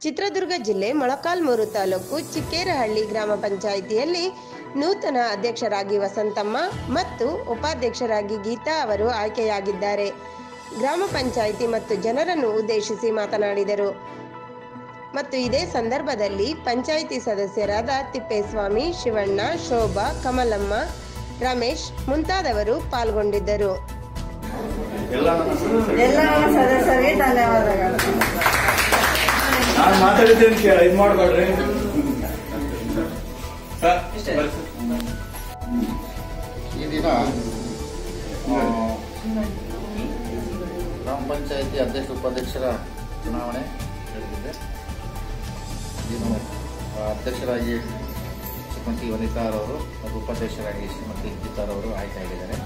ಚಿತ್ರದುರ್ಗ ಜಿಲ್ಲೆ ಮೊಳಕಾಲ್ಮೂರು ತಾಲೂಕು ಚಿಕ್ಕೇರಹಳ್ಳಿ ಗ್ರಾಮ ಪಂಚಾಯಿತಿಯಲ್ಲಿ ನೂತನ ಅಧ್ಯಕ್ಷರಾಗಿ ವಸಂತಮ್ಮ ಮತ್ತು ಉಪಾಧ್ಯಕ್ಷರಾಗಿ ಗೀತಾ ಅವರು ಆಯ್ಕೆಯಾಗಿದ್ದಾರೆ ಗ್ರಾಮ ಪಂಚಾಯಿತಿ ಮತ್ತು ಜನರನ್ನು ಉದ್ದೇಶಿಸಿ ಮಾತನಾಡಿದರು ಮತ್ತು ಇದೇ ಸಂದರ್ಭದಲ್ಲಿ ಪಂಚಾಯಿತಿ ಸದಸ್ಯರಾದ ತಿಪ್ಪೇಸ್ವಾಮಿ ಶಿವಣ್ಣ ಶೋಭಾ ಕಮಲಮ್ಮ ರಮೇಶ್ ಮುಂತಾದವರು ಪಾಲ್ಗೊಂಡಿದ್ದರು ಎಲ್ಲ ನನ್ನ ಸದಸ್ಯರಿಗೆ ಎಲ್ಲ ನಮ್ಮ ಸದಸ್ಯರಿಗೆ ಧನ್ಯವಾದಗಳು ನಾನು ಮಾತಾಡಿದ್ದೇನೆ ಕೇಳ ಇದು ಮಾಡ್ಬೇಡ್ರಿ ಸರ್ ಬರ್ರಿ ಸರ್. ಈ ದಿನ ಆ, ಗ್ರಾಮ ಪಂಚಾಯತಿ ಅಧ್ಯಕ್ಷ ಉಪಾಧ್ಯಕ್ಷರ ಚುನಾವಣೆ ನಡೆದಿದೆ ಇನ್ನು ಆ, ಅಧ್ಯಕ್ಷರಾಗಿ ಶ್ರೀಮತಿ ವನಿತಾರವರು ಮತ್ತು ಉಪಾಧ್ಯಕ್ಷರಾಗಿ ಶ್ರೀಮತಿ ಗೀತಾರವರು ಆಯ್ಕೆಯಾಗಿದ್ದಾರೆ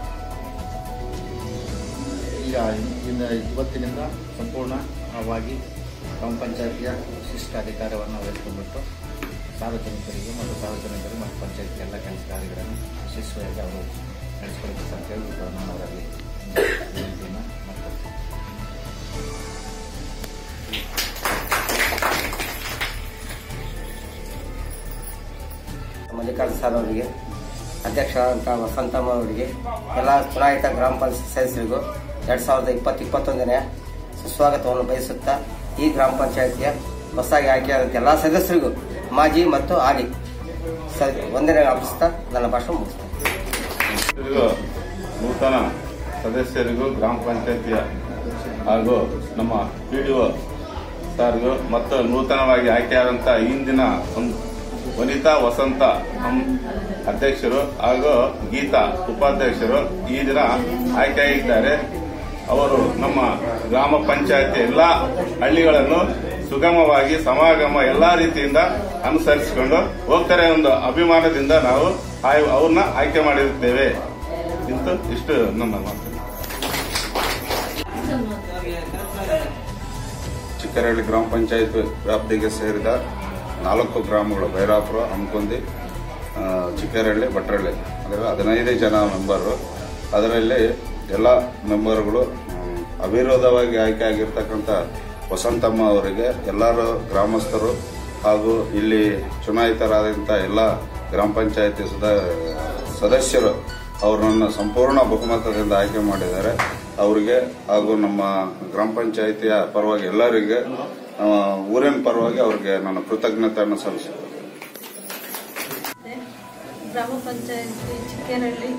ಈಗ ಇಂದ ಇವತ್ತಿನಿಂದ ಸಂಪೂರ್ಣವಾಗಿ ಗ್ರಾಮ ಪಂಚಾಯತಿಯ ವಿಶಿಷ್ಟ ಅಧಿಕಾರವನ್ನು ವಹಿಸಿಕೊಂಡ್ಬಿಟ್ಟು ಸಾರ್ವಜನಿಕರಿಗೆ ಮತ್ತು ಸಾರ್ವಜನಿಕರು ಮತ್ತು ಪಂಚಾಯತ್ ಎಲ್ಲ ಕೆಲಸ ಕಾರ್ಯಗಳನ್ನು ಯಶಸ್ವಿಯಾಗಿ ಅವರು ನಡೆಸ್ಕೊಳ್ಬೇಕು ಅಂತ ಹೇಳ್ಬಿಟ್ಟು ನಾನು ಅವರಲ್ಲಿ ವಿನಂತಿಯನ್ನು ಮಾಡ್ಕೊಳ್ತೀನಿ ಮಲ್ಲಿಕಾರ್ಜುನ ಸರ್ ಅವರಿಗೆ ಅಧ್ಯಕ್ಷ ಅಂತ ವಸಂತಮ್ಮ ಅವರಿಗೆ ಎಲ್ಲ ಚುನಾಯಿತ ಗ್ರಾಮ ಪಂಚಾಯತ್ ಸದಸ್ಯರಿಗೂ ಎರಡ್ ಸಾವಿರದ ಇಪ್ಪತ್ತು ಇಪ್ಪತ್ತೊಂದನೇ ಸುಸ್ವಾಗತವನ್ನು ಬಯಸುತ್ತಾ ಈ ಗ್ರಾಮ ಪಂಚಾಯತಿಯ ಹೊಸದಾಗಿ ಆಯ್ಕೆಯಾದಂಥ ಎಲ್ಲ ಸದಸ್ಯರಿಗೂ ಮಾಜಿ ಮತ್ತು ಹಾಲಿ ಸ- ವಂದನೆ ಅರ್ಪಿಸ್ತಾ ನನ್ನ ಭಾಷಣ ಮುಗಿಸ್ತೇನೆ ಸದಸ್ಯರಿಗೂ ನೂತನ ಸದಸ್ಯರಿಗೂ ಗ್ರಾಮ ಪಂಚಾಯತಿಯ ಹಾಗೂ ನಮ್ಮ ಪಿಡಿಒ ಸಾರ್ಗೂ ಮತ್ತು ನೂತನವಾಗಿ ಆಯ್ಕೆಯಾದಂಥ ಇಂದಿನ ಒಂದು ವನಿತಾ ವಸಂತ ಹಂ- ಅಧ್ಯಕ್ಷರು ಹಾಗೂ ಗೀತಾ ಉಪಾಧ್ಯಕ್ಷರು ಈ ದಿನ ಆಯ್ಕೆಯಾಗಿದ್ದಾರೆ ಅವರು ನಮ್ಮ ಗ್ರಾಮ ಪಂಚಾಯತಿ ಎಲ್ಲಾ ಹಳ್ಳಿಗಳನ್ನು ಸುಗಮವಾಗಿ ಸಮಾಗಮ ಎಲ್ಲಾ ರೀತಿಯಿಂದ ಅನುಸರಿಸಿಕೊಂಡು ಹೋಗ್ತಾರೆ ಒಂದು ಅಭಿಮಾನದಿಂದ ನಾವು ಆಯ್- ಅವ್ರನ್ನ ಆಯ್ಕೆ ಮಾಡಿರುತ್ತೇವೆ ಇಂತು ಇಷ್ಟು ನನ್ನ ಮಾತು ಚಿಕ್ಕರಹಳ್ಳಿ ಗ್ರಾಮ ಪಂಚಾಯತ್ ವ್ಯಾಪ್ತಿಗೆ ಸೇರಿದ ನಾಲ್ಕು ಗ್ರಾಮಗಳು ಭೈರಾಪುರ ಹಮ್ಕೊಂದಿ ಆ, ಚಿಕ್ಕರಹಳ್ಳಿ ಭಟ್ರಹಳ್ಳಿ ಅದರ ಹದಿನೈದು ಜನ ಮೆಂಬರು ಅದರಲ್ಲಿ ಎಲ್ಲ ಮೆಂಬರ್ಗಳು ಮ್, ಅವಿರೋಧವಾಗಿ ಆಯ್ಕೆ ಆಗಿರ್ತಕ್ಕಂಥ ವಸಂತಮ್ಮ ಅವರಿಗೆ ಎಲ್ಲರೂ ಗ್ರಾಮಸ್ಥರು ಹಾಗೂ ಇಲ್ಲಿ ಚುನಾಯಿತರಾದಂಥ ಎಲ್ಲ ಗ್ರಾಮ ಪಂಚಾಯತಿ ಸದಸ್ಯರು ಅವರನ್ನು ಸಂಪೂರ್ಣ ಬಹುಮತದಿಂದ ಆಯ್ಕೆ ಮಾಡಿದ್ದಾರೆ ಅವರಿಗೆ ಹಾಗೂ ನಮ್ಮ ಗ್ರಾಮ ಪಂಚಾಯಿತಿಯ ಪರವಾಗಿ ಎಲ್ಲರಿಗೆ ಆ, ಊರಿನ ಪರವಾಗಿ ಅವರಿಗೆ ನನ್ನ ಕೃತಜ್ಞತೆಯನ್ನು ಸಲ್ಲಿಸುತ್ತೇನೆ ಗ್ರಾಮ ಪಂಚಾಯತಿ ಚಿಕ್ಕೇರಳ್ಳಿ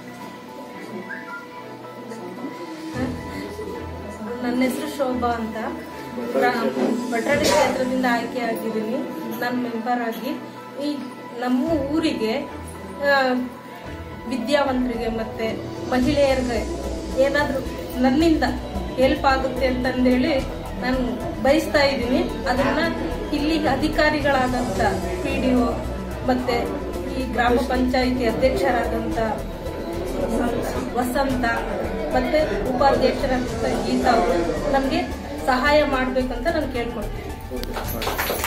ನನ್ನ ಹೆಸರು ಶೋಭಾ ಅಂತ ಗ್ರಾ- ಭಟ್ರಳ್ಳಿ ಕ್ಷೇತ್ರದಿಂದ ಆಯ್ಕೆ ಆಗಿದ್ದೀನಿ ನಾನು ಮೆಂಬರ್ ಆಗಿ ಈ ನಮ್ಮ ಊರಿಗೆ ಆ, ವಿದ್ಯಾವಂತರಿಗೆ ಮತ್ತೆ ಮಹಿಳೆಯರಿಗೆ ಏನಾದರೂ ನನ್ನಿಂದ ಹೆಲ್ಪ್ ಆಗುತ್ತೆ ಅಂತಂದೇಳಿ ನಾನು ಬಯಸ್ತಾ ಇದ್ದೀನಿ ಅದನ್ನ ಇಲ್ಲಿ ಅಧಿಕಾರಿಗಳಾದಂಥ ಪಿ ಡಿ ಒ ಮತ್ತೆ ಈ ಗ್ರಾಮ ಪಂಚಾಯಿತಿ ಅಧ್ಯಕ್ಷರಾದಂಥ ವಸಂತ ಮತ್ತೆ ಉಪಾಧ್ಯಕ್ಷರಾದಂಥ ಗೀತಾ ಅವರು ನಮಗೆ ಸಹಾಯ ಮಾಡಬೇಕಂತ ನಾನು ಕೇಳ್ಕೊಳ್ತೀನಿ